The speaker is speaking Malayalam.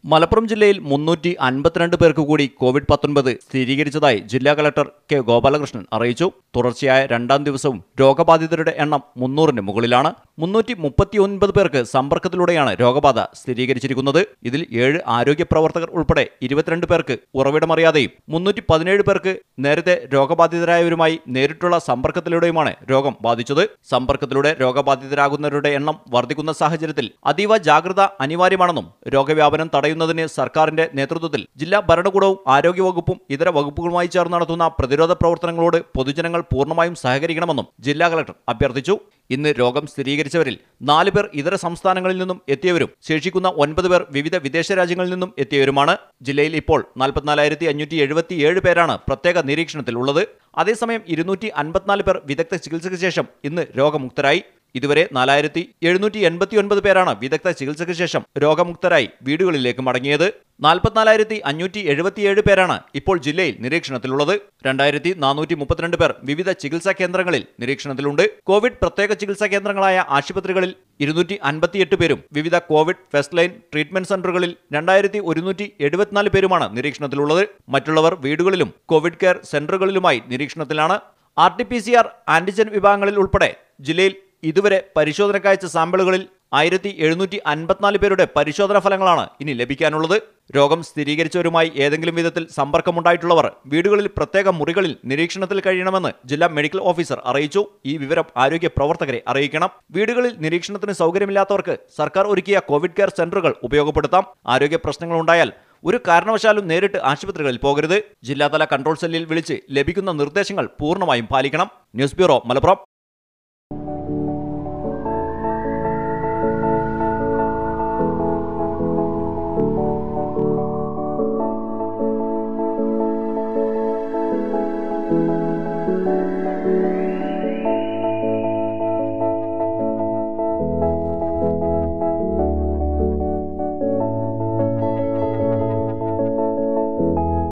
മലപ്പുറം ജില്ലയിൽ മുന്നൂറ്റി അൻപത്തിരണ്ട് പേർക്ക് കൂടി കോവിഡ് പത്തൊൻപത് സ്ഥിരീകരിച്ചതായി ജില്ലാ കളക്ടർ കെ ഗോപാലകൃഷ്ണൻ അറിയിച്ചു തുടർച്ചയായ രണ്ടാം ദിവസവും രോഗബാധിതരുടെ എണ്ണം മുന്നൂറിന് മുകളിലാണ് മുന്നൂറ്റി മുപ്പത്തിയൊൻപത് പേർക്ക് സമ്പർക്കത്തിലൂടെയാണ് രോഗബാധ സ്ഥിരീകരിച്ചിരിക്കുന്നത് ഇതിൽ ഏഴ് ആരോഗ്യ പ്രവർത്തകർ ഉൾപ്പെടെ ഇരുപത്തിരണ്ട് പേർക്ക് ഉറവിടമറിയാതെയും മുന്നൂറ്റി പതിനേഴ് പേർക്ക് നേരത്തെ രോഗബാധിതരായവരുമായി നേരിട്ടുള്ള സമ്പർക്കത്തിലൂടെയുമാണ് രോഗം ബാധിച്ചത് സമ്പർക്കത്തിലൂടെ രോഗബാധിതരാകുന്നവരുടെ എണ്ണം വർദ്ധിക്കുന്ന സാഹചര്യത്തിൽ അതീവ ജാഗ്രത അനിവാര്യമാണെന്നും രോഗവ്യാപനം തടയുന്നതിന് സർക്കാരിന്റെ നേതൃത്വത്തിൽ ജില്ലാ ഭരണകൂടവും ആരോഗ്യവകുപ്പും ഇതര വകുപ്പുകളുമായി ചേർന്ന് നടത്തുന്ന പ്രതിരോധ പ്രവർത്തനങ്ങളോട് പൊതുജനങ്ങൾ പൂർണ്ണമായും സഹകരിക്കണമെന്നും ജില്ലാ കളക്ടർ അഭ്യർത്ഥിച്ചു ഇന്ന് രോഗം സ്ഥിരീകരിച്ചവരിൽ നാല് പേർ ഇതര സംസ്ഥാനങ്ങളിൽ നിന്നും എത്തിയവരും ശേഷിക്കുന്ന ഒൻപത് പേർ വിവിധ വിദേശ രാജ്യങ്ങളിൽ നിന്നും എത്തിയവരുമാണ് ജില്ലയിൽ ഇപ്പോൾ നാൽപ്പത്തിനാലായിരത്തി അഞ്ഞൂറ്റി എഴുപത്തിയേഴ് പേരാണ് പ്രത്യേക നിരീക്ഷണത്തിൽ ഉള്ളത് അതേസമയം ഇരുന്നൂറ്റി അൻപത്തിനാല് പേർ വിദഗ്ധ ചികിത്സയ്ക്ക് ശേഷം ഇന്ന് രോഗമുക്തരായി ഇതുവരെ നാലായിരത്തി എഴുന്നൂറ്റി എൺപത്തി ഒൻപത് പേരാണ് വിദഗ്ധ ചികിത്സയ്ക്ക് ശേഷം രോഗമുക്തരായി വീടുകളിലേക്ക് മടങ്ങിയത് നാൽപ്പത്തിനാലായിരത്തി അഞ്ഞൂറ്റി എഴുപത്തിയേഴ് പേരാണ് ഇപ്പോൾ ജില്ലയിൽ നിരീക്ഷണത്തിലുള്ളത് രണ്ടായിരത്തി നാനൂറ്റി മുപ്പത്തിരണ്ട് പേർ വിവിധ ചികിത്സാ കേന്ദ്രങ്ങളിൽ നിരീക്ഷണത്തിലുണ്ട് കോവിഡ് പ്രത്യേക ചികിത്സാ കേന്ദ്രങ്ങളായ ആശുപത്രികളിൽ ഇരുന്നൂറ്റി അൻപത്തിയെട്ട് പേരും വിവിധ കോവിഡ് ഫസ്റ്റ് ലൈൻ ട്രീറ്റ്മെന്റ് സെന്ററുകളിൽ രണ്ടായിരത്തി ഒരുന്നൂറ്റി എഴുപത്തിനാല് പേരുമാണ് നിരീക്ഷണത്തിലുള്ളത് മറ്റുള്ളവർ വീടുകളിലും കോവിഡ് കെയർ സെന്ററുകളിലുമായി നിരീക്ഷണത്തിലാണ് R T P C R antigen വിഭാഗങ്ങളിൽ ഉൾപ്പെടെ ജില്ലയിൽ ഇതുവരെ പരിശോധനക്കയച്ച സാമ്പിളുകളിൽ ആയിരത്തി എഴുന്നൂറ്റി അൻപത്തിനാല് പേരുടെ പരിശോധനാ ഫലങ്ങളാണ് ഇനി ലഭിക്കാനുള്ളത് രോഗം സ്ഥിരീകരിച്ചവരുമായി ഏതെങ്കിലും വിധത്തിൽ സമ്പർക്കമുണ്ടായിട്ടുള്ളവർ വീടുകളിൽ പ്രത്യേക മുറികളിൽ നിരീക്ഷണത്തിൽ കഴിയണമെന്ന് ജില്ലാ മെഡിക്കൽ ഓഫീസർ അറിയിച്ചു ഈ വിവരം ആരോഗ്യ പ്രവർത്തകരെ അറിയിക്കണം വീടുകളിൽ നിരീക്ഷണത്തിന് സൗകര്യമില്ലാത്തവർക്ക് സർക്കാർ ഒരുക്കിയ കോവിഡ് കെയർ സെന്ററുകൾ ഉപയോഗപ്പെടുത്താം ആരോഗ്യ പ്രശ്നങ്ങളുണ്ടായാൽ ഒരു കാരണവശാലും നേരിട്ട് ആശുപത്രികളിൽ പോകരുത് ജില്ലാതല കൺട്രോൾ സെല്ലിൽ വിളിച്ച് ലഭിക്കുന്ന നിർദ്ദേശങ്ങൾ പൂർണ്ണമായും പാലിക്കണം ന്യൂസ് ബ്യൂറോ മലപ്പുറം